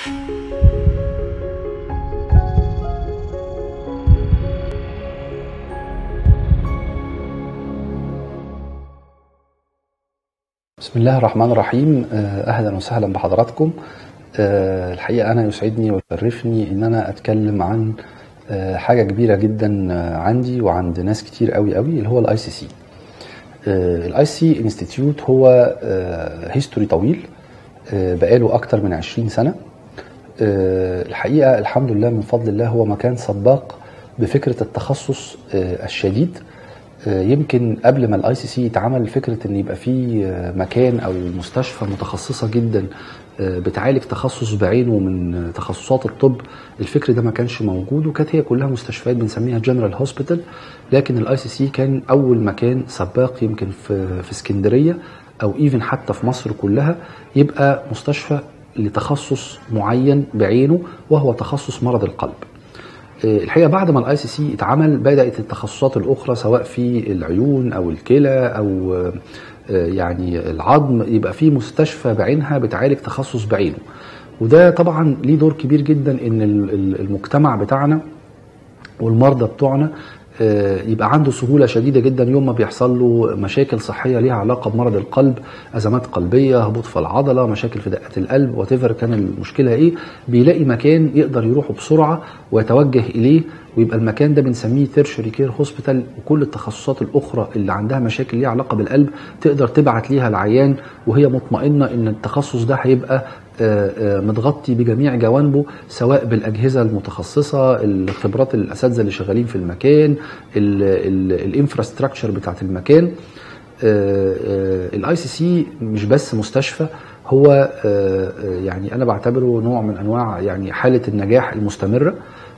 بسم الله الرحمن الرحيم اهلا وسهلا بحضراتكم الحقيقه انا يسعدني ويشرفني ان انا اتكلم عن حاجه كبيره جدا عندي وعند ناس كتير قوي قوي اللي هو الاي سي سي الاي سي انستيتيوت هو هيستوري طويل بقاله اكتر من 20 سنه الحقيقه الحمد لله من فضل الله هو مكان سباق بفكره التخصص الشديد يمكن قبل ما الاي سي سي يتعمل فكره ان يبقى في مكان او مستشفى متخصصه جدا بتعالج تخصص بعينه من تخصصات الطب الفكر ده ما كانش موجود وكانت هي كلها مستشفيات بنسميها جنرال هوسبيتال لكن الاي سي سي كان اول مكان سباق يمكن في في اسكندريه او ايفن حتى في مصر كلها يبقى مستشفى لتخصص معين بعينه وهو تخصص مرض القلب الحقيقه بعد ما الاي سي سي اتعمل بدات التخصصات الاخرى سواء في العيون او الكلى او يعني العظم يبقى في مستشفى بعينها بتعالج تخصص بعينه وده طبعا ليه دور كبير جدا ان المجتمع بتاعنا والمرضى بتوعنا يبقى عنده سهولة شديدة جدا يوم ما بيحصل له مشاكل صحية ليها علاقة بمرض القلب أزمات قلبية هبوط في العضلة مشاكل في دقات القلب وتفر كان المشكلة إيه بيلاقي مكان يقدر يروحه بسرعة ويتوجه إليه ويبقى المكان ده بنسميه تيرشري كير هوسبيتال وكل التخصصات الاخرى اللي عندها مشاكل ليها علاقه بالقلب تقدر تبعت ليها العيان وهي مطمئنه ان التخصص ده هيبقى متغطي بجميع جوانبه سواء بالاجهزه المتخصصه الخبرات الاساتذه اللي شغالين في المكان الانفراستراكشر بتاعت المكان الاي سي سي مش بس مستشفى هو يعني انا بعتبره نوع من انواع يعني حاله النجاح المستمره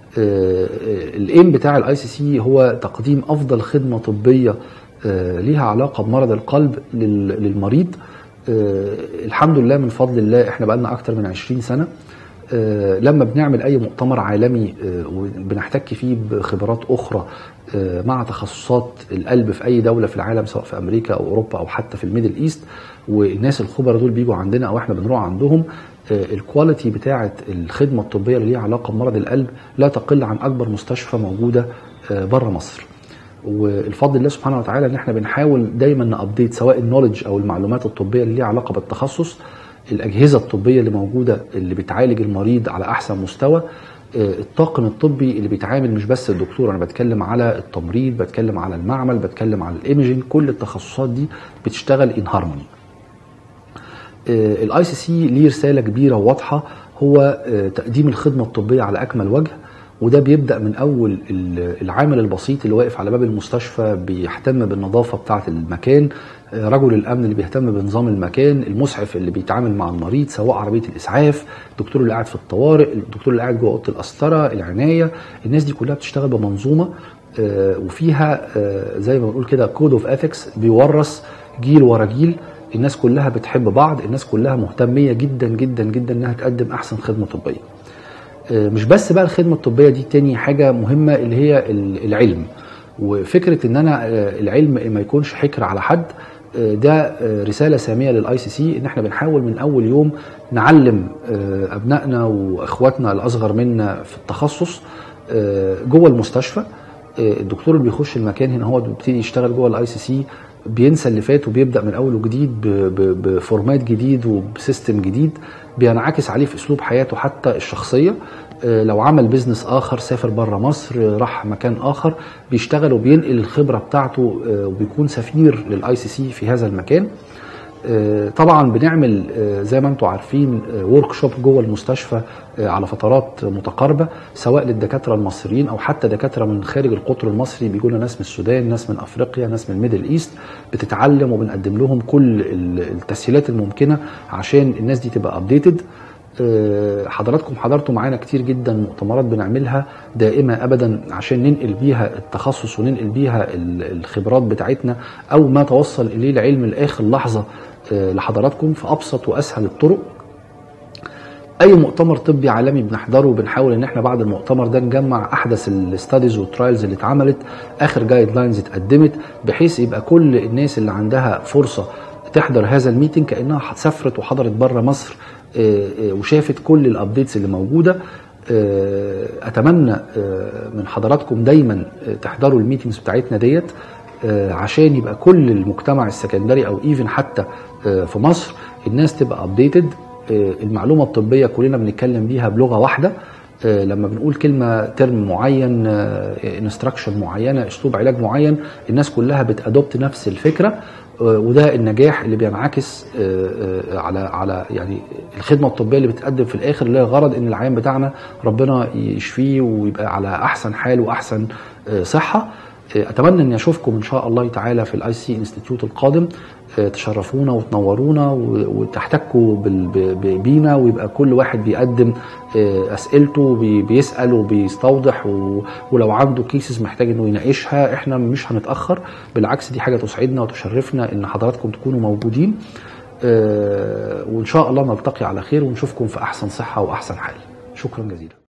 الايم بتاع الاي سي سي هو تقديم افضل خدمه طبيه ليها علاقه بمرض القلب للمريض الحمد لله من فضل الله احنا بقالنا اكتر من 20 سنه لما بنعمل اي مؤتمر عالمي وبنحتك فيه بخبرات اخرى مع تخصصات القلب في اي دوله في العالم سواء في امريكا او اوروبا او حتى في الميدل ايست والناس الخبراء دول بيجوا عندنا او احنا بنروح عندهم الكواليتي بتاعه الخدمه الطبيه اللي ليها علاقه بمرض القلب لا تقل عن اكبر مستشفى موجوده بره مصر والفضل الله سبحانه وتعالى ان احنا بنحاول دايما نابديت سواء النولج او المعلومات الطبيه اللي ليها علاقه بالتخصص الاجهزه الطبيه اللي موجوده اللي بتعالج المريض على احسن مستوى الطاقم الطبي اللي بيتعامل مش بس الدكتور انا بتكلم على التمريض بتكلم على المعمل بتكلم على الايمجنج كل التخصصات دي بتشتغل ان هارموني الاي سي سي ليه رساله كبيره وواضحه هو تقديم الخدمه الطبيه على اكمل وجه وده بيبدا من اول العامل البسيط اللي واقف على باب المستشفى بيهتم بالنظافه بتاعه المكان رجل الامن اللي بيهتم بنظام المكان المسعف اللي بيتعامل مع المريض سواء عربيه الاسعاف الدكتور اللي قاعد في الطوارئ الدكتور اللي قاعد جوه اوضه القسطره العنايه الناس دي كلها بتشتغل بمنظومه وفيها زي ما بنقول كده كود اوف اثكس بيورث جيل ورا جيل الناس كلها بتحب بعض الناس كلها مهتميه جدا جدا جدا انها تقدم احسن خدمه طبيه مش بس بقى الخدمه الطبيه دي تاني حاجه مهمه اللي هي العلم وفكره ان انا العلم ما يكونش حكر على حد ده رساله ساميه للاي سي سي ان احنا بنحاول من اول يوم نعلم ابنائنا واخواتنا الاصغر منا في التخصص جوه المستشفى الدكتور اللي بيخش المكان هنا هو بيبتدي يشتغل جوه الاي سي سي بينسى اللي فات وبيبدا من اول وجديد بفورمات جديد وبسيستم جديد بينعكس عليه في اسلوب حياته حتى الشخصيه لو عمل بيزنس اخر سافر بره مصر راح مكان اخر بيشتغل وبينقل الخبره بتاعته وبيكون سفير للاي سي سي في هذا المكان طبعا بنعمل زي ما انتم عارفين ورك شوب جوه المستشفى على فترات متقاربه سواء للدكاتره المصريين او حتى دكاتره من خارج القطر المصري بيجوا لنا ناس من السودان ناس من افريقيا ناس من الميدل ايست بتتعلم وبنقدم لهم كل التسهيلات الممكنه عشان الناس دي تبقى ابديتد حضراتكم حضرتوا معانا كتير جدا مؤتمرات بنعملها دائمة أبدا عشان ننقل بيها التخصص وننقل بيها الخبرات بتاعتنا أو ما توصل إليه العلم لآخر لحظة لحضراتكم في أبسط وأسهل الطرق اي مؤتمر طبي عالمي بنحضره بنحاول ان احنا بعد المؤتمر ده نجمع احدث الستاديز والترايلز اللي اتعملت اخر جايد لاينز اتقدمت بحيث يبقى كل الناس اللي عندها فرصه تحضر هذا الميتنج كانها سافرت وحضرت بره مصر آه، آه، وشافت كل الابديتس اللي موجوده آه، اتمنى آه، من حضراتكم دايما آه، تحضروا الميتنجز بتاعتنا ديت آه، عشان يبقى كل المجتمع السكندري او ايفن حتى آه، في مصر الناس تبقى ابديتد المعلومه الطبيه كلنا بنتكلم بيها بلغه واحده آه، لما بنقول كلمه ترم معين انستراكشن معينه اسلوب علاج معين الناس كلها بتادوبت نفس الفكره آه، وده النجاح اللي بينعكس آه، آه، على على يعني الخدمه الطبيه اللي بتقدم في الاخر اللي هي غرض ان العيان بتاعنا ربنا يشفيه ويبقى على احسن حال واحسن آه، صحه آه، اتمنى اني اشوفكم ان شاء الله تعالى في الاي سي انستيتيوت القادم آه، تشرفونا وتنورونا و- وتحتكوا بال- ب- ب- بينا ويبقى كل واحد بيقدم آه، اسئلته بي- بيسال وبيستوضح و- ولو عنده كيسز محتاج انه يناقشها احنا مش هنتاخر بالعكس دي حاجه تسعدنا وتشرفنا ان حضراتكم تكونوا موجودين آه، وان شاء الله نلتقي على خير ونشوفكم في احسن صحه واحسن حال شكرا جزيلا